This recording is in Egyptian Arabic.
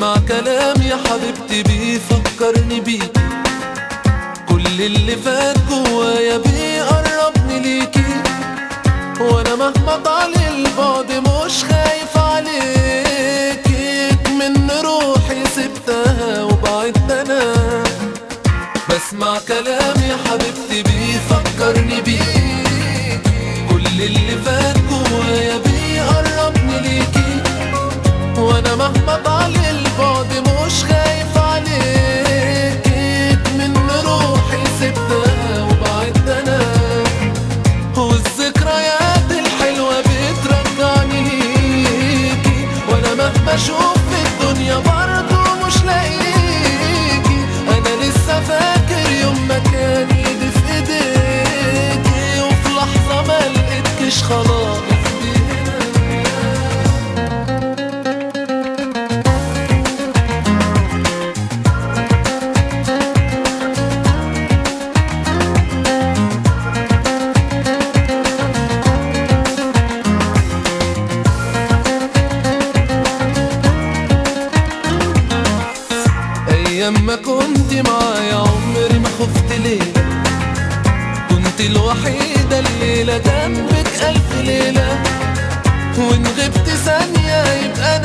بسمع كلام يا حبيبتي بيفكرني بيكي كل اللي فات جوايا بيقربني ليكي وانا مهما طال البعد مش خايف عليكي من روحي سبتها وبعدت انا بسمع كلام يا حبيبتي بيفكرني بيكي كل اللي فات جوايا بيقربني ليكي وانا مهما طال البعد مش خايف عليكي من روحي سبتها وبعدت انا والذكريات الحلوة بترجعني ليكي وانا مهما اشوف في الدنيا برضه مش لاقيكي انا لسه فاكر يوم ما كان ايدي في ايديكي وفي لحظة ما لقيتكش خلاص ايام ما كنت معايا عمري ما خفت ليلة كنت الوحيدة الليلة جنبك ألف ليلة وإن غبت ثانية يبقى